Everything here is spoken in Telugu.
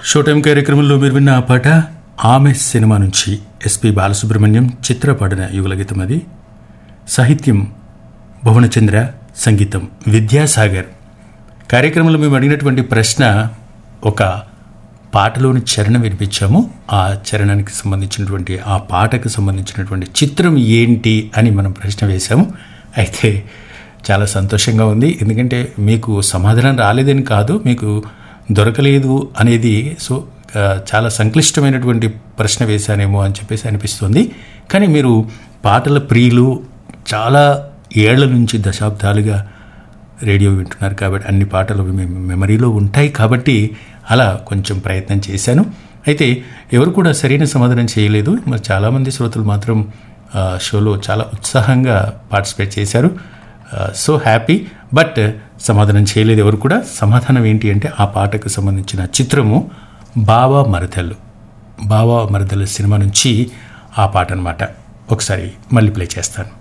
షో టైం కార్యక్రమంలో మీరు విన్న ఆ పాట ఆమె సినిమా నుంచి ఎస్పి బాలసుబ్రహ్మణ్యం చిత్రపడిన యుగల గీతం అది సాహిత్యం భువనచంద్ర సంగీతం విద్యాసాగర్ కార్యక్రమంలో మేము అడిగినటువంటి ప్రశ్న ఒక పాటలోని చరణం వినిపించాము ఆ చరణానికి సంబంధించినటువంటి ఆ పాటకు సంబంధించినటువంటి చిత్రం ఏంటి అని మనం ప్రశ్న వేశాము అయితే చాలా సంతోషంగా ఉంది ఎందుకంటే మీకు సమాధానం రాలేదని కాదు మీకు దొరకలేదు అనేది సో ఆ, చాలా సంక్లిష్టమైనటువంటి ప్రశ్న వేశానేమో అని చెప్పేసి అనిపిస్తుంది కానీ మీరు పాటల ప్రియులు చాలా ఏళ్ల నుంచి దశాబ్దాలుగా రేడియో వింటున్నారు కాబట్టి అన్ని పాటలు మీ మెమరీలో ఉంటాయి కాబట్టి అలా కొంచెం ప్రయత్నం చేశాను అయితే ఎవరు కూడా సరైన సమాధానం చేయలేదు మరి చాలామంది శ్రోతలు మాత్రం ఆ, షోలో చాలా ఉత్సాహంగా పార్టిసిపేట్ చేశారు సో హ్యాపీ బట్ సమాధానం చేయలేదు ఎవరు కూడా సమాధానం ఏంటి అంటే ఆ పాటకు సంబంధించిన చిత్రము బావా మరదలు బావా మరదలు సినిమా నుంచి ఆ పాట అనమాట ఒకసారి మళ్ళీ ప్లే చేస్తాను